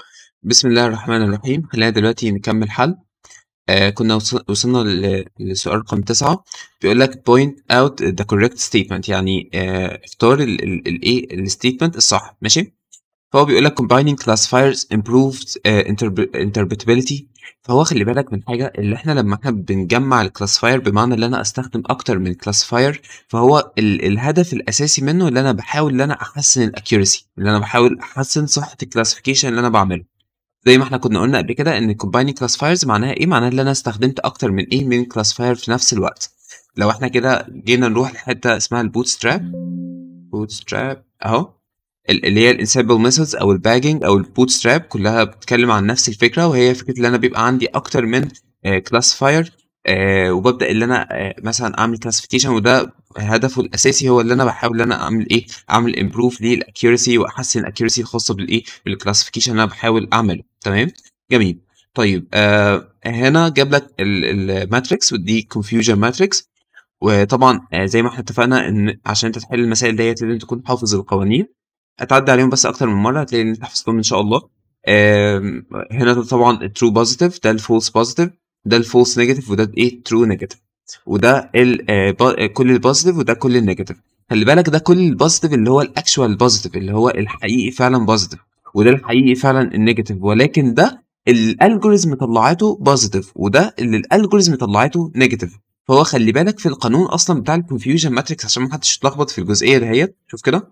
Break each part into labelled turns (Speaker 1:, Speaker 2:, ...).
Speaker 1: بسم الله الرحمن الرحيم خلينا دلوقتي نكمل حل آه كنا وص- وصلنا ل- للسؤال رقم تسعة بيقول لك point out the correct statement يعني آه اختار الايه الستيتمنت الصح ماشي فهو بيقول لك combining classifiers improved uh, interp- interpretability فهو خلي بالك من حاجة اللي احنا لما احنا بنجمع الكلاسيفاير بمعنى ان انا استخدم اكتر من كلاسيفاير فهو ال الهدف الاساسي منه اللي انا بحاول ان انا احسن الاكيورسي اللي انا بحاول احسن صحة الكلاسيفيكيشن اللي انا بعمله زي ما احنا كنا قلنا قبل كده ان combining classifiers معناها ايه معناها ان انا استخدمت اكتر من ايه من classifier في نفس الوقت لو احنا كده جينا نروح لحته اسمها البوتستراب بوتستراب اهو ال- اللي هي الانسيبل ميثودز او الباجنج او البوتستراب كلها بتتكلم عن نفس الفكره وهي فكره ان انا بيبقى عندي اكتر من كلاسيفاير وببدا ان انا آه، مثلا اعمل كلاسيفيكيشن وده هدفه الاساسي هو اللي انا بحاول ان انا اعمل ايه اعمل امبروف للاكيورسي واحسن الاكيورسي الخاصه بالايه بالكلاسيفيكيشن اللي انا بحاول اعمله تمام جميل طيب آه هنا جاب لك الماتريكس ودي كونفيوجن ماتريكس وطبعا آه زي ما احنا اتفقنا ان عشان انت تحل المسائل ديت لازم تكون حافظ القوانين هتعدي عليهم بس اكتر من مره هتلاقي ان انت حفظتهم ان شاء الله آم، هنا ده طبعا الترو بوزيتيف ده الفولس بوزيتيف ده الفولس نيجاتيف وده ايه ترو نيجاتيف وده ال آه، ب- آه، كل البوزيتيف وده كل النيجاتيف خلي بالك ده كل البوزيتيف اللي هو الاكشوال بوزيتيف اللي هو الحقيقي فعلا بوزيتيف وده الحقيقي فعلا النيجاتيف ولكن ده الالجوريزم طلعته بوزيتيف وده اللي الالجوريزم طلعته نيجاتيف فهو خلي بالك في القانون اصلا بتاع الكونفيوجن ماتريكس عشان ما حدش يتلخبط في الجزئيه دهيت شوف كده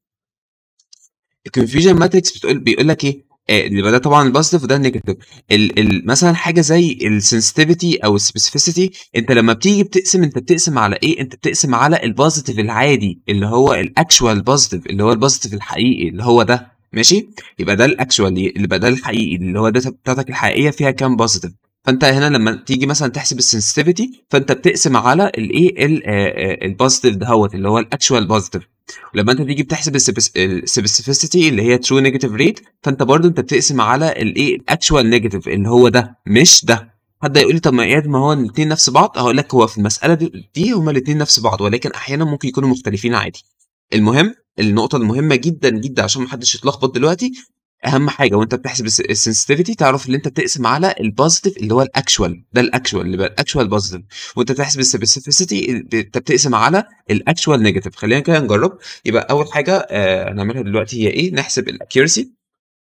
Speaker 1: الكونفيوجن ماتريكس بتقول بيقول لك ايه آه، يبقى ده طبعا البوزيتيف وده النيجاتيف ال ال مثلا حاجه زي السنسيتيفيتي او السبيسيفيسيتي انت لما بتيجي بتقسم انت بتقسم على ايه انت بتقسم على البوزيتيف العادي اللي هو الاكشوال بوزيتيف اللي هو البوزيتيف الحقيقي اللي هو ده ماشي يبقى ده الاكشوال اللي يبقى ده الحقيقي اللي هو ده بتاعتك الحقيقيه فيها كام بوزيتيف فانت هنا لما تيجي مثلا تحسب السنسيتيفيتي فانت بتقسم على الايه البوزيتيف دهوت اللي هو الاكشوال بوزيتيف ولما انت تيجي بتحسب السبيسيفيسيتي اللي هي ترو نيجاتيف ريت فانت برضو انت بتقسم على الايه الاكشوال نيجاتيف اللي هو ده مش ده حد يقول لي طب ما ايه ما هو الاثنين نفس بعض هقول لك هو في المساله دي, دي هما الاثنين نفس بعض ولكن احيانا ممكن يكونوا مختلفين عادي المهم النقطه المهمه جدا جدا عشان ما حدش يتلخبط دلوقتي اهم حاجه وانت بتحسب السنسيتيفيتي تعرف ان انت بتقسم على البوزيتيف اللي هو الاكشوال ده الاكشوال اللي بقى الاكشوال بوزيتيف وانت بتحسب السبيسيفيسيتي انت بتقسم على الاكشوال نيجاتيف خلينا كده نجرب يبقى اول حاجه آه هنعملها دلوقتي هي ايه نحسب الاكيورسي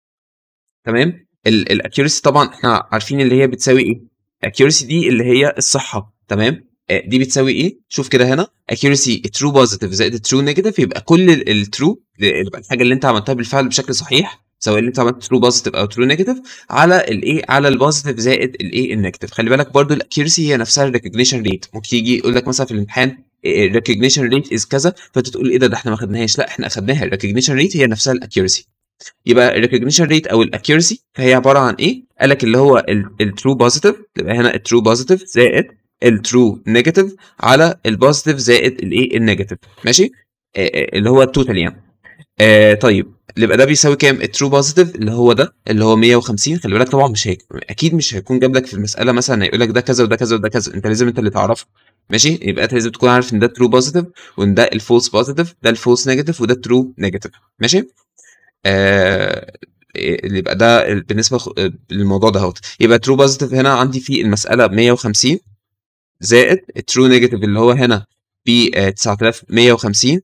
Speaker 1: تمام الاكيورسي طبعا احنا عارفين اللي هي بتساوي ايه الاكيورسي دي اللي هي الصحه تمام آه، دي بتساوي ايه شوف كده هنا accuracy true positive زائد true negative يبقى كل الترو يبقى الحاجه اللي انت عملتها بالفعل بشكل صحيح سواء اللي انت عملت true positive او true negative على الايه على البوزيتيف زائد الايه النيجاتيف خلي بالك برضو الاكيورسي هي نفسها الريكوجنيشن ريت ممكن يجي يقول لك مثلا في الامتحان الريكوجنيشن ريت از كذا فانت تقول ايه ده ده احنا ما خدناهاش لا احنا اخدناها الريكوجنيشن ريت هي نفسها الاكيورسي يبقى الريكوجنيشن ريت او الاكيورسي فهي عباره عن ايه؟ قال لك اللي هو الترو بوزيتيف يبقى هنا الترو بوزيتيف زائد الترو نيجاتيف على البوزيتيف زائد الايه النيجاتيف ماشي؟ آه، آه، اللي هو التوتال يعني آه طيب يبقى ده بيساوي كام؟ الترو بوزيتيف اللي هو ده اللي هو 150 خلي بالك طبعا مش هيك اكيد مش هيكون جاب لك في المساله مثلا هيقول لك ده كذا وده كذا وده كذا انت لازم انت اللي تعرفه ماشي يبقى انت لازم تكون عارف ان ده ترو بوزيتيف وان ده الفولس بوزيتيف ده الفولس نيجاتيف وده ترو نيجاتيف ماشي؟ آه اللي يبقى ده ال- بالنسبه لخ- للموضوع ده اهوت يبقى ترو بوزيتيف هنا عندي في المساله 150 زائد الترو نيجاتيف اللي هو هنا ب 9150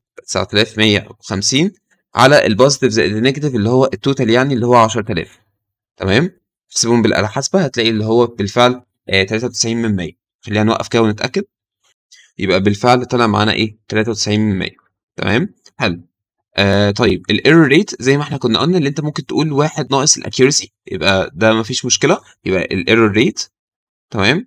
Speaker 1: 9150 على البوزيتيف زائد النيجاتيف اللي هو التوتال يعني اللي هو 10000 تمام احسبهم بالاله الحاسبه هتلاقي اللي هو بالفعل آه 93 من 100 خلينا نوقف كده ونتاكد يبقى بالفعل طلع معانا ايه 93 من 100 تمام حلو آه طيب الايرور ريت زي ما احنا كنا قلنا اللي انت ممكن تقول واحد ناقص الاكيورسي يبقى ده مفيش مشكله يبقى الايرور ريت تمام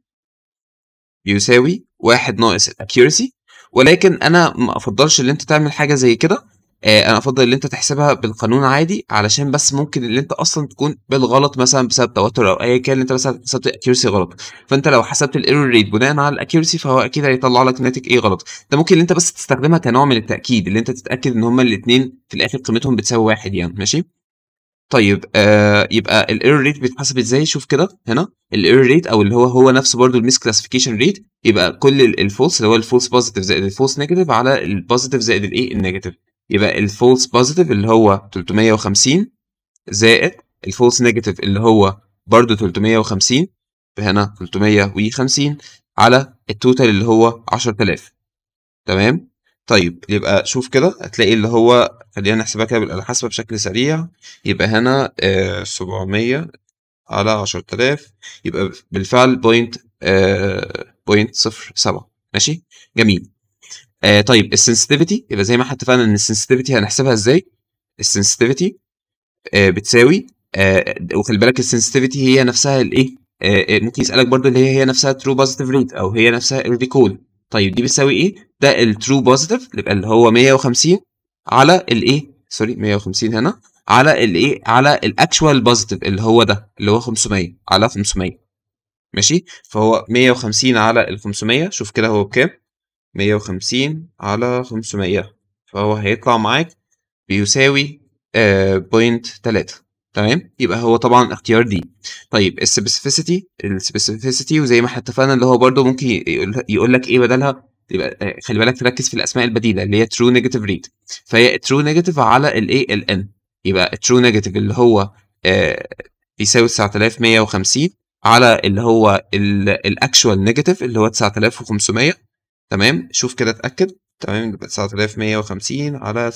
Speaker 1: يساوي واحد ناقص الاكيورسي ولكن انا ما افضلش ان انت تعمل حاجه زي كده آه انا افضل ان انت تحسبها بالقانون عادي علشان بس ممكن ان انت اصلا تكون بالغلط مثلا بسبب توتر او اي كان انت مثلا حسبت الاكيورسي غلط فانت لو حسبت الايرور ريت بناء على الاكيورسي فهو اكيد هيطلع لك ناتج ايه غلط ده ممكن ان انت بس تستخدمها كنوع من التاكيد اللي انت تتاكد ان هما الاثنين في الاخر قيمتهم بتساوي واحد يعني ماشي طيب آه يبقى الايرور ريت بيتحسب ازاي شوف كده هنا الايرور ريت او اللي هو هو نفسه برضو الميس كلاسيفيكيشن ريت يبقى كل الفولس اللي هو الفولس بوزيتيف زائد الفولس نيجاتيف على البوزيتيف زائد الايه النيجاتيف يبقى الفولس بوزيتيف اللي هو 350 زائد الفولس نيجاتيف اللي هو برضو 350 فهنا 350 على التوتال اللي هو 10000 تمام طيب يبقى شوف كده هتلاقي اللي هو خلينا نحسبها كده بالحسبة بشكل سريع يبقى هنا آه 700 على 10000 يبقى بالفعل بوينت آه بوينت صفر سبعة ماشي جميل آه طيب السنسيتيفيتي يبقى زي ما احنا اتفقنا ان السنسيتيفيتي هنحسبها ازاي السنسيتيفيتي آه بتساوي آه وخلي بالك السنسيتيفيتي هي نفسها الايه آه ممكن يسالك برضو اللي هي هي نفسها ترو بوزيتيف ريت او هي نفسها الريكول طيب دي بتساوي ايه ده الترو بوزيتيف يبقى اللي هو 150 على الايه سوري 150 هنا على الايه على الاكشوال بوزيتيف اللي هو ده اللي هو 500 على 500 ماشي فهو 150 على ال 500 شوف كده هو بكام 150 على 500 فهو هيطلع معاك بيساوي آه بوينت 3 تمام يبقى هو طبعا اختيار دي طيب السبيسيفيسيتي السبيسيفيسيتي وزي ما احنا اتفقنا اللي هو برده ممكن يقول, يقول لك ايه بدلها يبقى خلي بالك تركز في الاسماء البديله اللي هي ترو نيجاتيف ريت فهي ترو نيجاتيف على الايه الان يبقى الترو نيجاتيف اللي هو آه بيساوي 9150 على اللي هو الاكشوال نيجاتيف اللي هو 9500 تمام شوف كده اتاكد تمام يبقى 9150 على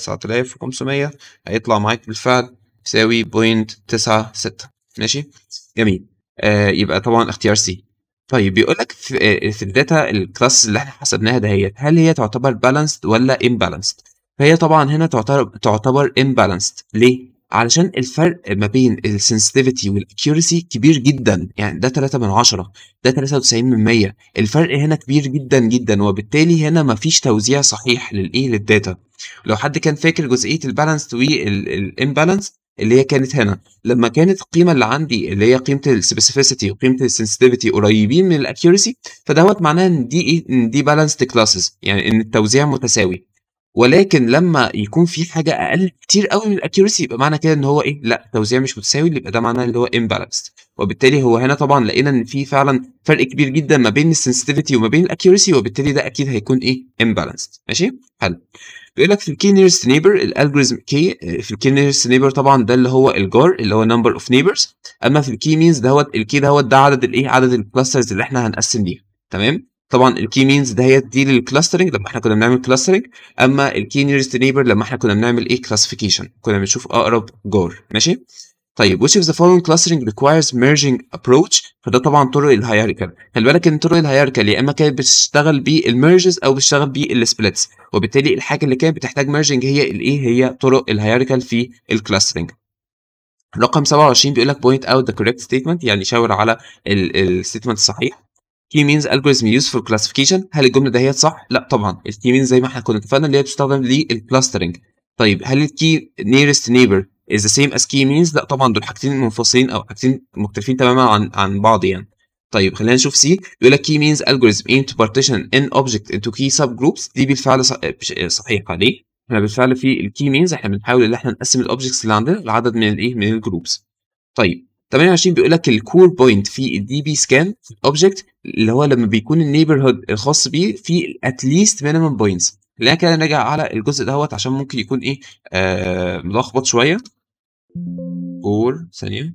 Speaker 1: 9500 هيطلع معاك بالفعل يساوي بوينت تسعة ستة ماشي جميل آه يبقى طبعا اختيار سي طيب بيقول لك في, في الداتا الكلاس اللي احنا حسبناها دهيت هل هي تعتبر بالانسد ولا امبالانسد فهي طبعا هنا تعتبر تعتبر امبالانسد ليه علشان الفرق ما بين السنسيتيفيتي والاكيورسي كبير جدا يعني ده 3 من 10 ده 93 من 100 الفرق هنا كبير جدا جدا وبالتالي هنا مفيش توزيع صحيح للايه للداتا لو حد كان فاكر جزئيه البالانس والامبالانس اللي هي كانت هنا لما كانت القيمه اللي عندي اللي هي قيمه السبيسيفيسيتي وقيمه السنسيتيفيتي قريبين من الاكيورسي فدوت معناه ان دي ايه ان دي بالانسد كلاسز يعني ان التوزيع متساوي ولكن لما يكون في حاجه اقل كتير قوي من الاكيورسي يبقى معنى كده ان هو ايه لا التوزيع مش متساوي يبقى ده معناه اللي هو امبالانسد وبالتالي هو هنا طبعا لقينا ان في فعلا فرق كبير جدا ما بين السنسيتيفيتي وما بين الاكيورسي وبالتالي ده اكيد هيكون ايه امبالانسد ماشي حلو بيقول لك في الكي نيرست نيبر الالجوريزم كي في الكي نيرست نيبر طبعا ده اللي هو الجار اللي هو نمبر اوف نيبرز اما في الكي مينز دوت الكي دوت ده عدد الايه عدد الكلاسترز اللي احنا هنقسم ليها تمام طبعا الكي مينز دهيت دي للكلاسترنج لما احنا كنا بنعمل كلاسترنج اما الكي نيرست نيبر لما احنا كنا بنعمل ايه كلاسيفيكيشن كنا بنشوف اقرب جار ماشي طيب which of the following clustering requires merging approach فده طبعا طرق الهيراركال خلي بالك ان طرق الهيراركال يا اما كانت بتشتغل بالميرجز او بتشتغل بالسبليتس وبالتالي الحاجه اللي كانت بتحتاج ميرجنج هي الايه هي طرق الهيراركال في الكلاسترنج رقم 27 بيقول لك point out the correct statement يعني شاور على الستيتمنت الصحيح key means algorithm used for classification هل الجمله دهيت صح؟ لا طبعا الكي means زي ما احنا كنا اتفقنا اللي هي بتستخدم للكلاسترنج طيب هل الكي nearest neighbor is the same as key means لا طبعا دول حاجتين منفصلين او حاجتين مختلفين تماما عن عن بعض يعني طيب خلينا نشوف سي بيقول لك key means algorithm aim to partition n object into key subgroups دي بالفعل صحيحه ليه؟ احنا بالفعل في الكي means احنا بنحاول ان احنا نقسم الاوبجكتس اللي عندنا لعدد من الايه من الجروبس طيب 28 بيقول لك الكور بوينت في الدي بي سكان في الاوبجكت اللي هو لما بيكون النيبرهود الخاص بيه في اتليست مينيمم بوينتس خلينا كده نرجع على الجزء دوت عشان ممكن يكون ايه آه ملخبط شويه اور ثانيه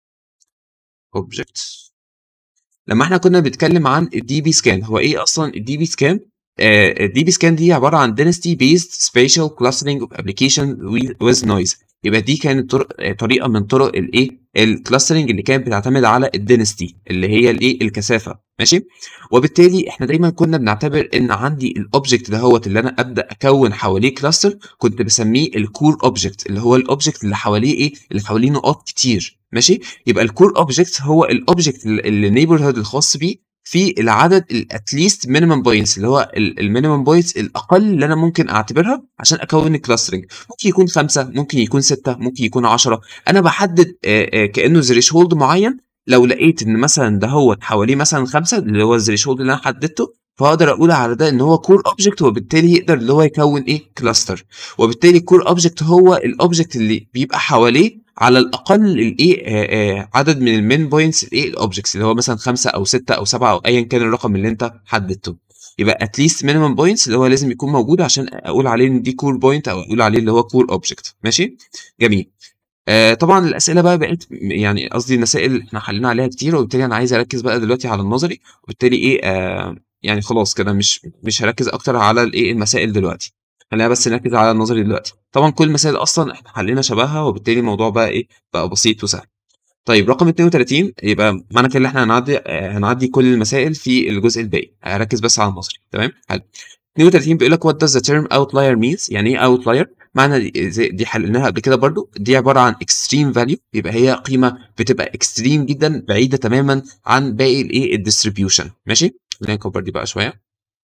Speaker 1: اوبجكت لما احنا كنا بنتكلم عن الدي بي سكان هو ايه اصلا الدي بي سكان الدي بي سكان دي عباره عن density based spatial clustering of application with noise يبقى دي كانت طرق طريقه من طرق الايه الكلاسترنج اللي كانت بتعتمد على الدينستي اللي هي الايه الكثافه ماشي وبالتالي احنا دايما كنا بنعتبر ان عندي الاوبجكت دهوت اللي انا ابدا اكون حواليه كلاستر كنت بسميه الكور اوبجكت اللي هو الاوبجكت اللي حواليه ايه اللي حواليه نقاط كتير ماشي يبقى الكور اوبجكت هو الاوبجكت اللي النيبرهود الخاص بيه في العدد الاتليست مينيمم بوينتس اللي هو المينيمم بوينتس الاقل اللي انا ممكن اعتبرها عشان اكون الكلاسترنج ممكن يكون خمسه ممكن يكون سته ممكن يكون 10 انا بحدد كانه ثريشولد معين لو لقيت ان مثلا ده هو حواليه مثلا خمسه اللي هو الثريشولد اللي انا حددته فاقدر اقول على ده ان هو كور اوبجكت وبالتالي يقدر اللي هو يكون ايه كلاستر وبالتالي الكور اوبجكت هو الاوبجكت اللي بيبقى حواليه على الاقل الايه عدد من المين بوينتس الايه الاوبجكتس اللي هو مثلا خمسه او سته او سبعه او ايا كان الرقم اللي انت حددته يبقى اتليست مينيمم بوينتس اللي هو لازم يكون موجود عشان اقول عليه ان دي كور بوينت او اقول عليه اللي هو كور اوبجكت ماشي جميل آه طبعا الاسئله بقى بقت يعني قصدي المسائل احنا حلينا عليها كتير وبالتالي انا عايز اركز بقى دلوقتي على النظري وبالتالي ايه آه يعني خلاص كده مش مش هركز اكتر على الايه المسائل دلوقتي خلينا بس نركز على النظري دلوقتي طبعا كل المسائل اصلا احنا حلينا شبهها وبالتالي الموضوع بقى ايه بقى بسيط وسهل طيب رقم 32 يبقى معنى كده ان احنا هنعدي آه، هنعدي كل المسائل في الجزء الباقي هركز بس على النظري تمام حلو 32 بيقول لك what does the term outlier means يعني ايه outlier معنى دي, زي- دي حللناها قبل كده برضو دي عباره عن extreme value يبقى هي قيمه بتبقى extreme جدا بعيده تماما عن باقي الايه الديستريبيوشن ماشي خلينا نكبر دي بقى شويه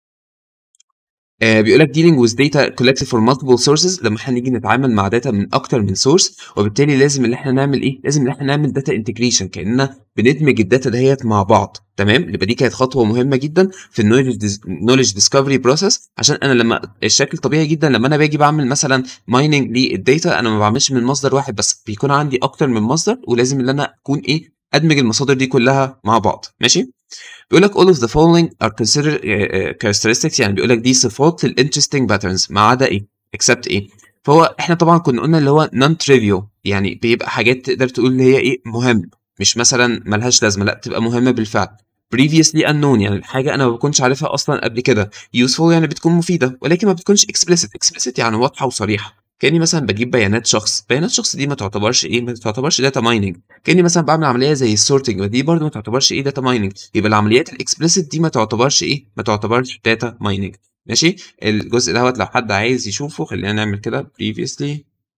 Speaker 1: آه بيقول لك dealing with data collected from multiple sources لما احنا نيجي نتعامل مع داتا من اكتر من سورس وبالتالي لازم اللي احنا نعمل ايه؟ لازم ان احنا نعمل داتا انتجريشن كاننا بندمج الداتا دهيت مع بعض تمام؟ يبقى دي كانت خطوه مهمه جدا في النولج ديسكفري بروسيس عشان انا لما الشكل طبيعي جدا لما انا باجي بعمل مثلا مايننج للداتا انا ما بعملش من مصدر واحد بس بيكون عندي اكتر من مصدر ولازم ان انا اكون ايه؟ ادمج المصادر دي كلها مع بعض ماشي؟ بيقول لك all of the following are considered uh, uh, characteristics يعني بيقول لك دي صفات للinteresting patterns ما عدا ايه except ايه فهو احنا طبعا كنا قلنا اللي هو non trivial يعني بيبقى حاجات تقدر تقول اللي هي ايه مهم مش مثلا ملهاش لازمه لا تبقى مهمه بالفعل previously unknown يعني الحاجه انا ما بكونش عارفها اصلا قبل كده useful يعني بتكون مفيده ولكن ما بتكونش explicit explicit يعني واضحه وصريحه كاني مثلا بجيب بيانات شخص بيانات شخص دي ما تعتبرش ايه ما تعتبرش داتا مايننج كاني مثلا بعمل عمليه زي السورتنج ودي برضو ما تعتبرش ايه داتا مايننج يبقى العمليات الاكسبلسيت دي ما تعتبرش ايه ما تعتبرش داتا مايننج ماشي الجزء دوت لو حد عايز يشوفه خلينا نعمل كده previously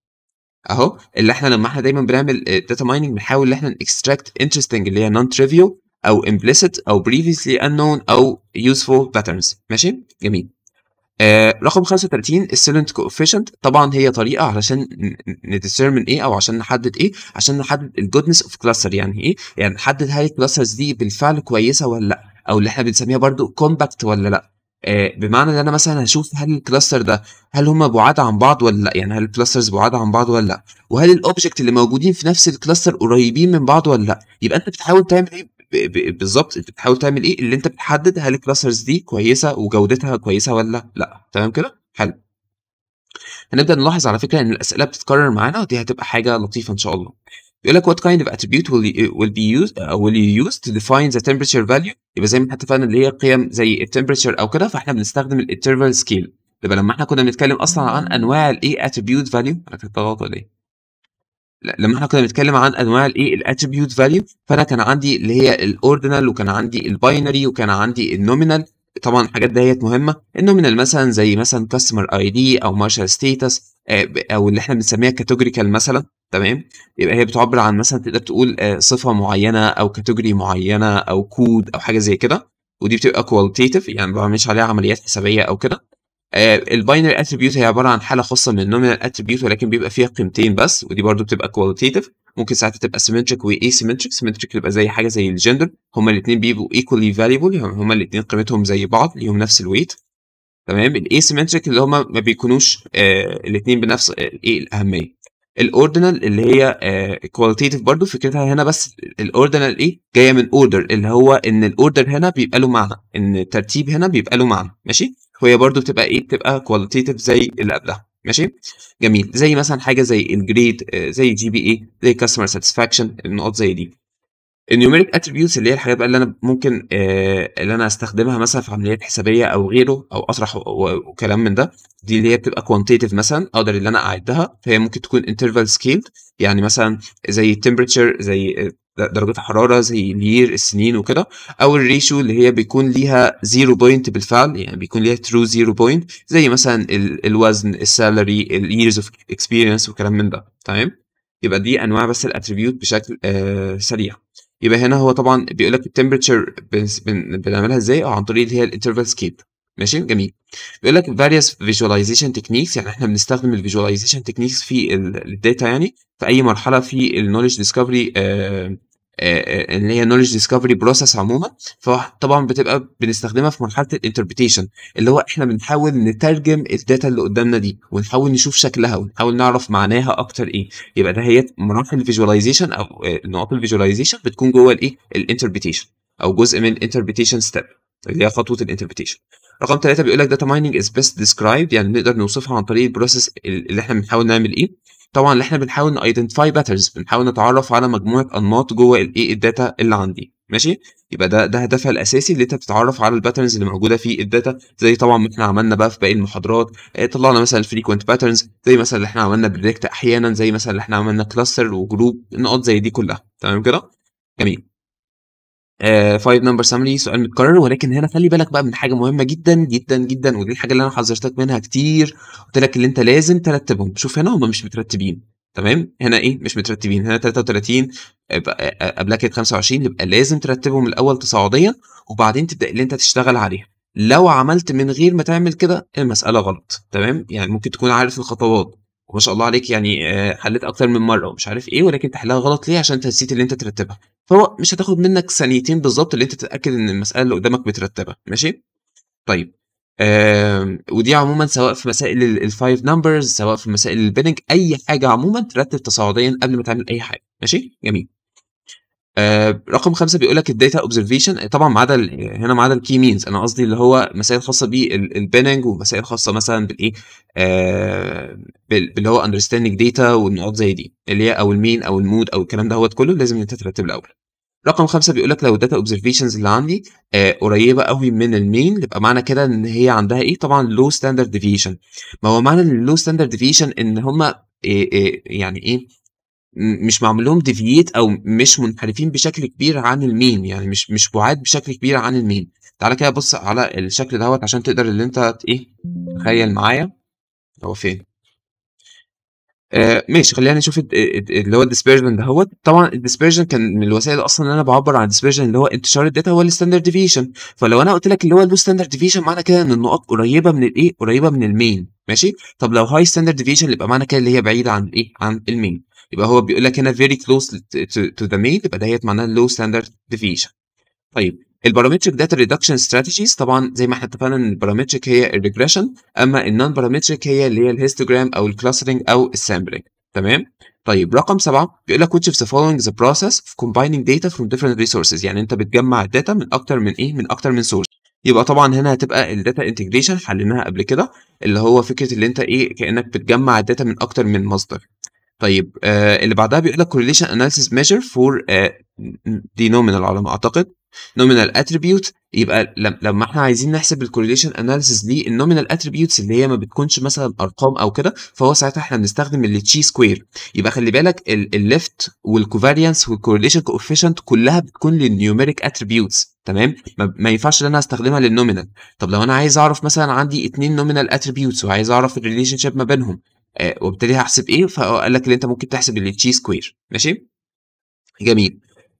Speaker 1: اهو اللي احنا لما احنا دايما بنعمل داتا مايننج بنحاول ان احنا نكستراكت انترستنج اللي هي نون تريفيال او implicit او previously unknown او useful patterns ماشي جميل آه رقم 35 السيلنت كوفيشنت طبعا هي طريقه علشان نديترمن ايه او عشان نحدد ايه عشان نحدد الجودنس اوف كلاستر يعني ايه يعني نحدد هل الكلاسترز دي بالفعل كويسه ولا لا او اللي احنا بنسميها برضو كومباكت ولا لا آه بمعنى ان انا مثلا هشوف هل الكلاستر ده هل هم بعاد عن بعض ولا لا يعني هل الكلاسترز بعاد عن بعض ولا لا وهل الاوبجكت اللي موجودين في نفس الكلاستر قريبين من بعض ولا لا يبقى انت بتحاول تعمل ايه ب- ب- بالظبط انت بتحاول تعمل ايه اللي انت بتحدد هل الكلاسترز دي كويسه وجودتها كويسه ولا لا تمام كده حلو هنبدا نلاحظ على فكره ان الاسئله بتتكرر معانا ودي هتبقى حاجه لطيفه ان شاء الله بيقول لك what kind of attribute will you, will be used uh, will you use to define the temperature value يبقى زي ما احنا اتفقنا اللي هي قيم زي التمبريتشر او كده فاحنا بنستخدم الانترفال سكيل يبقى لما احنا كنا بنتكلم اصلا عن انواع الايه attribute value انا كنت غلط ولا ايه لا لما احنا كنا بنتكلم عن انواع الايه الاتريبيوت فاليو فانا كان عندي اللي هي الاوردينال وكان عندي الباينري وكان عندي النومينال طبعا الحاجات ديت مهمه النومينال مثلا زي مثلا كاستمر اي دي او مارشال ستيتس او اللي احنا بنسميها كاتيجوريكال مثلا تمام يبقى هي بتعبر عن مثلا تقدر تقول آه، صفه معينه او كاتيجوري معينه او كود او حاجه زي كده ودي بتبقى كواليتيف يعني ما بعملش عليها عمليات حسابيه او كده الباينري اتريبيوت هي عباره عن حاله خاصه من النومينال اتريبيوت ولكن بيبقى فيها قيمتين بس ودي برضو بتبقى كواليتيف ممكن ساعتها تبقى سيمتريك واسيمتريك سيمتريك تبقى زي حاجه زي الجندر هما الاثنين بيبقوا ايكوالي فاليبل يعني هما الاثنين قيمتهم زي بعض ليهم نفس الويت تمام الاسيمتريك اللي هما ما بيكونوش آه الاثنين بنفس الايه الاهميه الاوردينال اللي هي كواليتيف برضو فكرتها هنا بس الاوردينال ايه جايه من اوردر اللي هو ان الاوردر هنا بيبقى له معنى ان الترتيب هنا بيبقى له معنى ماشي وهي برضو بتبقى ايه بتبقى كواليتيف زي اللي قبلها ماشي جميل زي مثلا حاجه زي الجريد زي جي بي اي زي كاستمر ساتسفاكشن النقط زي دي النيوميريك اتريبيوتس اللي هي الحاجات بقى اللي انا ممكن آه اللي انا استخدمها مثلا في عمليات حسابيه او غيره او اطرح و- و- وكلام من ده دي اللي هي بتبقى كوانتيتيف مثلا اقدر اللي انا اعدها فهي ممكن تكون انترفال سكيل يعني مثلا زي التمبريتشر زي آه، درجة الحرارة زي الير السنين وكده أو الريشيو اللي هي بيكون ليها زيرو بوينت بالفعل يعني بيكون ليها ترو زيرو بوينت زي مثلا ال- الوزن السالري اليرز اوف اكسبيرينس وكلام من ده تمام يبقى دي أنواع بس الاتريبيوت بشكل آه سريع يبقى هنا هو طبعا بيقول لك التمبريتشر بنعملها ازاي او عن طريق اللي هي الانترفال سكيب ماشي جميل بيقول لك various visualization techniques يعني احنا بنستخدم الفيجواليزيشن تكنيكس في الداتا يعني في اي مرحله في النولج ديسكفري اللي هي نولج ديسكفري بروسيس عموما فطبعا بتبقى بنستخدمها في مرحله الانتربريتيشن اللي هو احنا بنحاول نترجم الداتا اللي قدامنا دي ونحاول نشوف شكلها ونحاول نعرف معناها اكتر ايه يبقى ده هي مراحل الفيجواليزيشن او آه، نقاط الفيجواليزيشن بتكون جوه الايه الانتربريتيشن او جزء من الانتربريتيشن ستيب اللي هي خطوه الانتربريتيشن رقم ثلاثة بيقول لك data mining is best described يعني نقدر نوصفها عن طريق البروسيس اللي احنا بنحاول نعمل ايه طبعا اللي احنا بنحاول نايدنتيفاي باترنز بنحاول نتعرف على مجموعه انماط جوه الايه الداتا اللي عندي ماشي يبقى ده ده هدفها الاساسي اللي انت بتتعرف على الباترنز اللي موجوده في الداتا زي طبعا ما احنا عملنا بقى في باقي المحاضرات اه طلعنا مثلا الفريكوينت باترنز زي مثلا اللي احنا عملنا بريدكت احيانا زي مثلا اللي احنا عملنا كلاستر وجروب نقط زي دي كلها تمام كده جميل فايف نمبر سامري سؤال متكرر ولكن هنا خلي بالك بقى من حاجه مهمه جدا جدا جدا ودي الحاجه اللي انا حذرتك منها كتير قلت لك اللي انت لازم ترتبهم شوف هنا هم مش مترتبين تمام هنا ايه مش مترتبين هنا 33 قبلها كانت 25 يبقى لازم ترتبهم الاول تصاعديا وبعدين تبدا اللي انت تشتغل عليها لو عملت من غير ما تعمل كده المساله غلط تمام يعني ممكن تكون عارف الخطوات وما شاء الله عليك يعني حليت اكتر من مره ومش عارف ايه ولكن تحلها غلط ليه عشان انت نسيت اللي انت ترتبها فهو مش هتاخد منك ثانيتين بالظبط اللي انت تتاكد ان المساله اللي قدامك مترتبه ماشي طيب آه ودي عموما سواء في مسائل الفايف نمبرز سواء في مسائل البيننج اي حاجه عموما ترتب تصاعديا قبل ما تعمل اي حاجه ماشي جميل آه رقم خمسة بيقول لك الداتا اوبزرفيشن طبعا ما عدا هنا ما عدا الكي مينز انا قصدي اللي هو مسائل خاصه بالبيننج ومسائل خاصه مثلا بالايه آه باللي هو اندرستاندينج داتا والنقاط زي دي اللي هي او المين او المود او الكلام ده هو كله لازم انت ترتب الاول رقم خمسة بيقول لك لو الداتا اوبزرفيشنز اللي عندي آه قريبه قوي من المين يبقى معنى كده ان هي عندها ايه طبعا لو ستاندرد ديفيشن ما هو معنى اللو ستاندرد ديفيشن ان هما إيه إيه يعني ايه مش معمول لهم ديفييت او مش منحرفين بشكل كبير عن المين يعني مش مش بعاد بشكل كبير عن المين تعالى كده بص على الشكل دوت عشان تقدر اللي انت ايه تخيل معايا هو فين آه ماشي خلينا نشوف اللي هو الديسبيرجن دهوت طبعا الديسبيرجن كان من الوسائل اصلا اللي انا بعبر عن الديسبيرجن اللي هو انتشار الداتا هو الستاندرد ديفيشن فلو انا قلت لك اللي هو اللو ستاندرد ديفيشن معنى كده ان النقط قريبه من الايه قريبه من المين ماشي طب لو هاي ستاندرد ديفيشن يبقى معنى كده اللي هي بعيده عن الايه عن المين يبقى هو بيقول لك هنا very close to, to the main يبقى دهيت معناها low standard deviation طيب البارامتريك داتا ريدكشن ستراتيجيز طبعا زي ما احنا اتفقنا ان البارامتريك هي الريجريشن اما النون بارامتريك هي اللي هي الهيستوجرام او الكلاسترنج او السامبلنج تمام طيب رقم سبعة بيقول لك which of the following the process of combining data from different resources يعني انت بتجمع الداتا من اكتر من ايه من اكتر من سورس يبقى طبعا هنا هتبقى الداتا انتجريشن حليناها قبل كده اللي هو فكره اللي انت ايه كانك بتجمع الداتا من اكتر من مصدر طيب آه اللي بعدها بيقول لك correlation analysis measure for آه دي nominal على ما اعتقد nominal attribute يبقى لما احنا عايزين نحسب الكورليشن اناليسيس دي النومينال اتريبيوتس اللي هي ما بتكونش مثلا ارقام او كده فهو ساعتها احنا بنستخدم التشي سكوير يبقى خلي بالك الليفت والكوفاريانس والكورليشن كوفيشنت كلها بتكون للنيوميريك اتريبيوتس تمام ما, ما ينفعش ان انا استخدمها للنومينال طب لو انا عايز اعرف مثلا عندي اتنين نومينال اتريبيوتس وعايز اعرف الريليشن شيب ما بينهم آه وبالتالي هحسب ايه فقال لك ان انت ممكن تحسب التشي سكوير ماشي جميل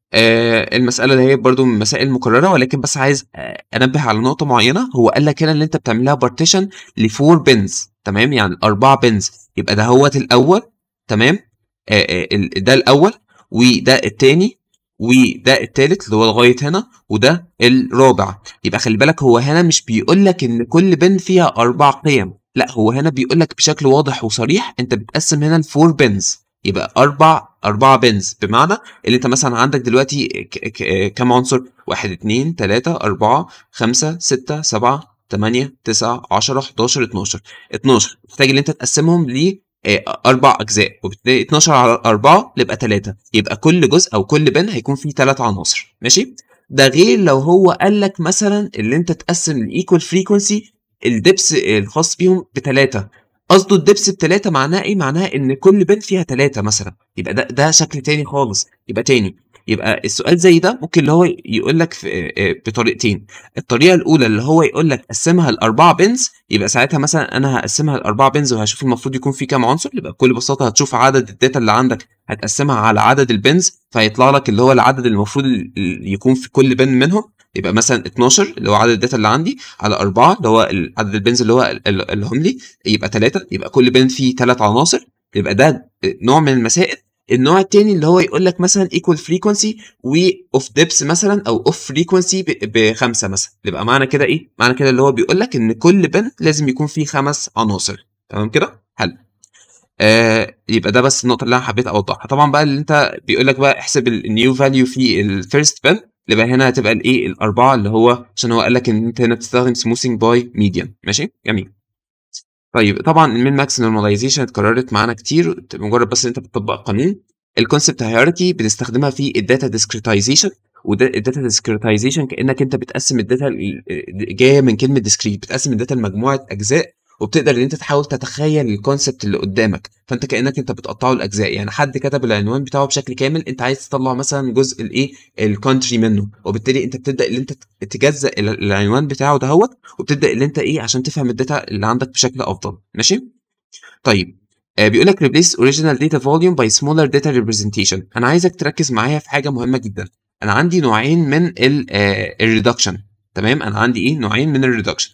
Speaker 1: آه المسألة اللي هي برضو من مسائل مكررة ولكن بس عايز آه أنبه على نقطة معينة هو قال لك هنا اللي أنت بتعملها بارتيشن لفور بنز تمام يعني أربعة بنز يبقى ده هوت الأول تمام آه ده الأول وده التاني وده التالت اللي هو لغاية هنا وده الرابع يبقى خلي بالك هو هنا مش بيقول لك إن كل بن فيها أربع قيم لا هو هنا بيقول لك بشكل واضح وصريح أنت بتقسم هنا الفور بنز يبقى اربع اربع بنز بمعنى اللي انت مثلا عندك دلوقتي كم عنصر؟ واحد اتنين تلاته اربعه خمسه سته سبعه تمانيه تسعه عشره 11 12 12 محتاج ان انت تقسمهم ل اربع اجزاء وبالتالي 12 على 4 يبقى 3 يبقى كل جزء او كل بن هيكون فيه 3 عناصر ماشي ده غير لو هو قال لك مثلا اللي انت تقسم الايكوال فريكونسي الدبس الخاص بيهم بثلاثه قصده الدبس بتلاتة معناه ايه؟ معناه ان كل بن فيها تلاتة مثلا يبقى ده ده شكل تاني خالص يبقى تاني يبقى السؤال زي ده ممكن اللي هو يقول لك بطريقتين الطريقه الاولى اللي هو يقول لك قسمها لاربع بنز يبقى ساعتها مثلا انا هقسمها لاربع بنز وهشوف المفروض يكون في كام عنصر يبقى بكل بساطه هتشوف عدد الداتا اللي عندك هتقسمها على عدد البنز فيطلع لك اللي هو العدد اللي المفروض يكون في كل بن منهم يبقى مثلا 12 اللي هو عدد الداتا اللي عندي على 4 اللي هو عدد البنز اللي هو اللي هم لي يبقى 3 يبقى كل بن فيه 3 عناصر يبقى ده نوع من المسائل النوع التاني اللي هو يقول لك مثلا equal frequency و of depth مثلا او of frequency بخمسه مثلا يبقى معنى كده ايه؟ معنى كده اللي هو بيقول لك ان كل بن لازم يكون فيه خمس عناصر تمام كده؟ حلو آه يبقى ده بس النقطه اللي انا حبيت اوضحها طبعا بقى اللي انت بيقول لك بقى احسب النيو فاليو في الفيرست بن اللي بقى هنا هتبقى الايه الاربعه اللي هو عشان هو قال لك ان انت هنا بتستخدم سموثينج باي ميديان ماشي جميل طيب طبعا المين ماكس نورماليزيشن اتكررت معانا كتير مجرد بس ان انت بتطبق قانون الكونسبت هيراركي بنستخدمها في الداتا ديسكريتايزيشن وده الداتا ديسكريتايزيشن كانك انت بتقسم الداتا جايه من كلمه ديسكريت بتقسم الداتا لمجموعه اجزاء وبتقدر ان انت تحاول تتخيل الكونسبت اللي قدامك فانت كانك انت بتقطعه لاجزاء يعني حد كتب العنوان بتاعه بشكل كامل انت عايز تطلع مثلا جزء الايه الكونتري منه وبالتالي انت بتبدا ان انت تجزأ العنوان بتاعه دهوت وبتبدا ان انت ايه عشان تفهم الداتا اللي عندك بشكل افضل ماشي طيب آه بيقول لك replace original data volume by smaller data representation انا عايزك تركز معايا في حاجه مهمه جدا انا عندي نوعين من الريدكشن تمام انا عندي ايه نوعين من الريدكشن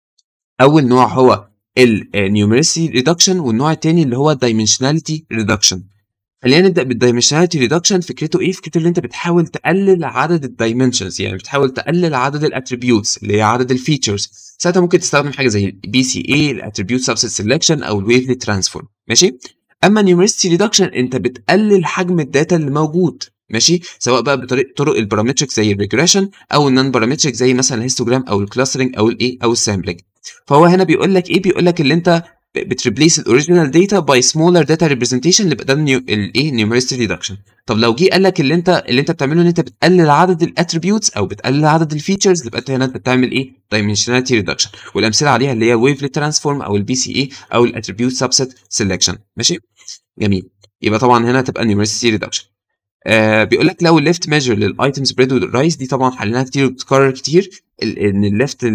Speaker 1: اول نوع هو النيوميرسي ريدكشن والنوع الثاني اللي هو الدايمنشناليتي ريدكشن خلينا نبدا بالدايمنشناليتي ريدكشن فكرته ايه فكرته ان انت بتحاول تقلل عدد الدايمنشنز يعني بتحاول تقلل عدد الاتريبيوتس اللي هي عدد الفيتشرز ساعتها ممكن تستخدم حاجه زي البي سي اي الاتريبيوت سبست سيلكشن او الويفلي ترانسفورم ماشي اما نيوميرسي ريدكشن انت بتقلل حجم الداتا اللي موجود ماشي سواء بقى بطريقه طرق البارامتريك زي الريجريشن او النون بارامتريك زي مثلا الهيستوجرام او الكلاسترنج او الايه او السامبلنج فهو هنا بيقول لك ايه بيقول لك اللي انت بتريبليس الاوريجينال داتا باي سمولر داتا ريبريزنتيشن اللي ده الايه نيوميرستي ريدكشن طب لو جه قال لك اللي انت اللي انت بتعمله ان انت بتقلل عدد الاتريبيوتس او بتقلل عدد الفيتشرز يبقى انت هنا انت بتعمل ايه دايمنشناليتي ريدكشن والامثله عليها اللي هي ويفلي ترانسفورم او البي سي اي او الاتريبيوت سبست سيلكشن ماشي جميل يبقى طبعا هنا تبقى نيوميرستي ريدكشن آه بيقول لك لو الليفت ميجر للايتمز بريد والرايس دي طبعا حليناها كتير وبتتكرر كتير ان الليفت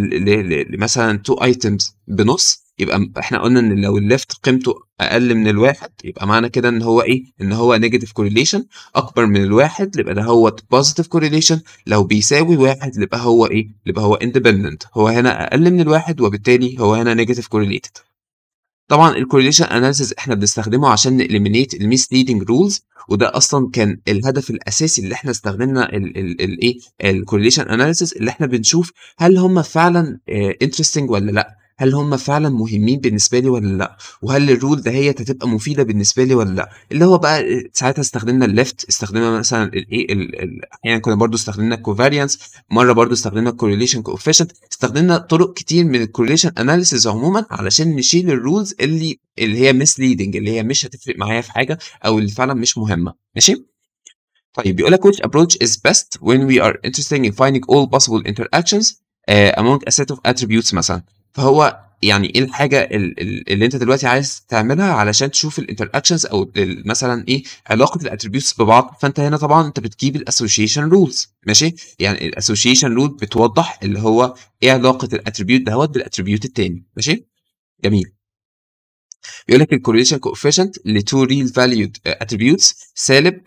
Speaker 1: مثلا تو ايتمز بنص يبقى احنا قلنا ان لو الليفت قيمته اقل من الواحد يبقى معنى كده ان هو ايه ان هو نيجاتيف كورليشن اكبر من الواحد يبقى ده هو بوزيتيف كورليشن لو بيساوي واحد يبقى هو ايه يبقى هو اندبندنت هو هنا اقل من الواحد وبالتالي هو هنا نيجاتيف كورليتد طبعا الكورليشن اناليسيز احنا بنستخدمه عشان نإليمينيت الميسليدنج رولز وده اصلا كان الهدف الاساسي اللي احنا استخدمنا الايه الكورليشن اناليسيز اللي احنا بنشوف هل هم فعلا انترستنج ولا لا هل هم فعلا مهمين بالنسبه لي ولا لا وهل الرول ده هي هتبقى مفيده بالنسبه لي ولا لا اللي هو بقى ساعتها استخدمنا الليفت استخدمنا مثلا الايه احيانا كنا برضو استخدمنا الكوفاريانس مره برضو استخدمنا الكورليشن كوفيشنت استخدمنا طرق كتير من الكورليشن اناليسيز عموما علشان نشيل الرولز اللي اللي هي misleading اللي هي مش هتفرق معايا في حاجه او اللي فعلا مش مهمه ماشي طيب بيقول لك which approach is best when we are interested in finding all possible interactions uh, among a set of attributes مثلا فهو يعني ايه الحاجه اللي انت دلوقتي عايز تعملها علشان تشوف الانتراكشنز او مثلا ايه علاقه الاتريبيوتس ببعض فانت هنا طبعا انت بتجيب الاسوشيشن رولز ماشي يعني الاسوشيشن رول بتوضح اللي هو ايه علاقه الاتريبيوت دهوت بالاتريبيوت التاني ماشي جميل بيقول لك الكورليشن كوفيشنت لتو ريل فاليود اتريبيوتس سالب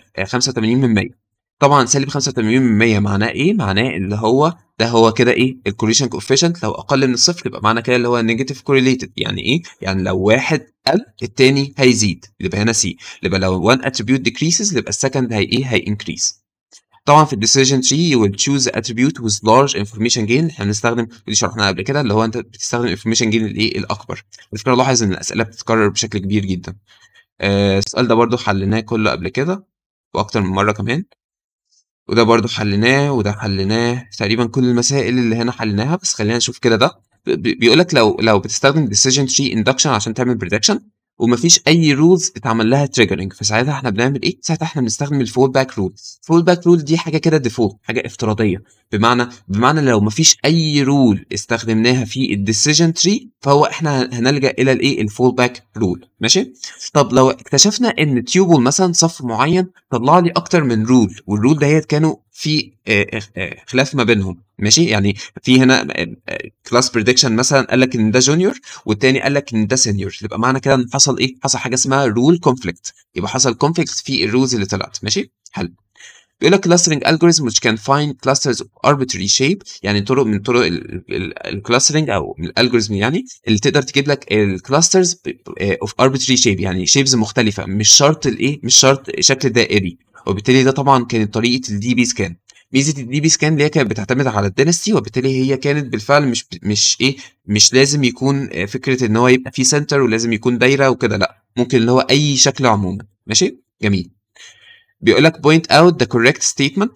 Speaker 1: 85 من 100 طبعا سالب 85 من 100 معناه ايه؟ معناه اللي هو ده هو كده ايه؟ الكورليشن كوفيشنت لو اقل من الصفر يبقى معنى كده اللي هو نيجاتيف كورليتد يعني ايه؟ يعني لو واحد قل التاني هيزيد يبقى هنا سي يبقى لو one attribute decreases يبقى السكند هي ايه؟ هي increase طبعا في الديسيجن تري you will choose attribute with large information gain احنا بنستخدم ودي شرحناها قبل كده اللي هو انت بتستخدم information gain الايه الاكبر على فكره لاحظ ان الاسئله بتتكرر بشكل كبير جدا آه السؤال ده برضو حليناه كله قبل كده واكتر من مره كمان وده برضو حليناه وده حليناه تقريبا كل المسائل اللي هنا حليناها بس خلينا نشوف كده ده بيقول لك لو لو بتستخدم decision tree induction عشان تعمل prediction ومفيش اي رولز اتعمل لها تريجرنج فساعتها احنا بنعمل ايه؟ ساعتها احنا بنستخدم الفول باك رول الفول باك رول دي حاجه كده ديفولت حاجه افتراضيه بمعنى بمعنى لو مفيش اي رول استخدمناها في الديسيجن تري فهو احنا هنلجا الى الايه الفول باك رول ماشي طب لو اكتشفنا ان تيوبل مثلا صف معين طلع لي اكتر من رول والرول دهيت كانوا في خلاف ما بينهم ماشي يعني في هنا كلاس بريدكشن مثلا قال لك ان ده جونيور والتاني قال لك ان ده سينيور يبقى معنى كده ان حصل ايه حصل حاجه اسمها رول كونفليكت يبقى حصل كونفليكت في الرولز اللي طلعت ماشي حلو بيقول لك clustering algorithm which can find clusters of arbitrary shape يعني طرق من طرق الكلاسترنج او من الالجوريزم يعني اللي تقدر تجيب لك الكلاسترز اوف arbitrary shape يعني شيبز مختلفه مش شرط الايه مش شرط شكل دائري وبالتالي ده طبعا كانت طريقه الدي بي سكان ميزه الدي بي سكان اللي هي كانت بتعتمد على الدينستي وبالتالي هي كانت بالفعل مش مش ايه مش لازم يكون فكره ان هو يبقى في سنتر ولازم يكون دايره وكده لا ممكن اللي هو اي شكل عموما ماشي جميل بيقول لك point out the correct statement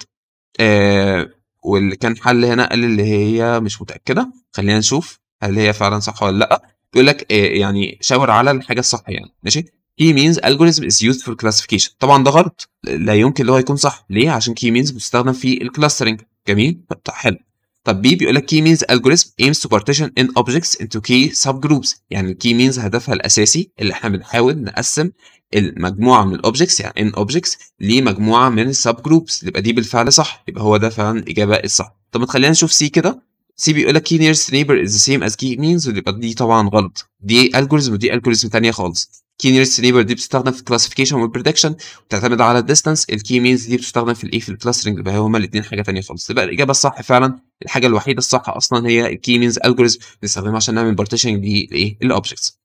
Speaker 1: آه واللي كان حل هنا قال اللي هي مش متاكده خلينا نشوف هل هي فعلا صح ولا لا بيقول لك آه، يعني شاور على الحاجه الصح يعني ماشي key means algorithm is used for classification طبعا ده غلط لا يمكن اللي هو يكون صح ليه عشان key means بتستخدم في الكلاسترنج جميل طب حلو طب بي بيقول لك key means algorithm aims to partition in objects into key subgroups يعني الكي means هدفها الاساسي اللي احنا بنحاول نقسم المجموعه من الاوبجكتس يعني ان اوبجكتس لمجموعه من السب جروبس يبقى دي بالفعل صح يبقى هو ده فعلا الاجابه الصح طب ما تخلينا نشوف سي كده سي بيقول لك key nearest neighbor is the same as key means يبقى دي طبعا غلط دي الجوريزم ودي الجوريزم ثانيه خالص key nearest neighbor دي بتستخدم في classification والبريدكشن وبتعتمد على الديستانس الكي مينز دي بتستخدم في الايه في الكلاسترنج يبقى هما الاثنين حاجه ثانيه خالص يبقى الاجابه الصح فعلا الحاجه الوحيده الصح اصلا هي الكي مينز الجوريزم بنستخدمها عشان نعمل بارتيشنج لايه الاوبجكتس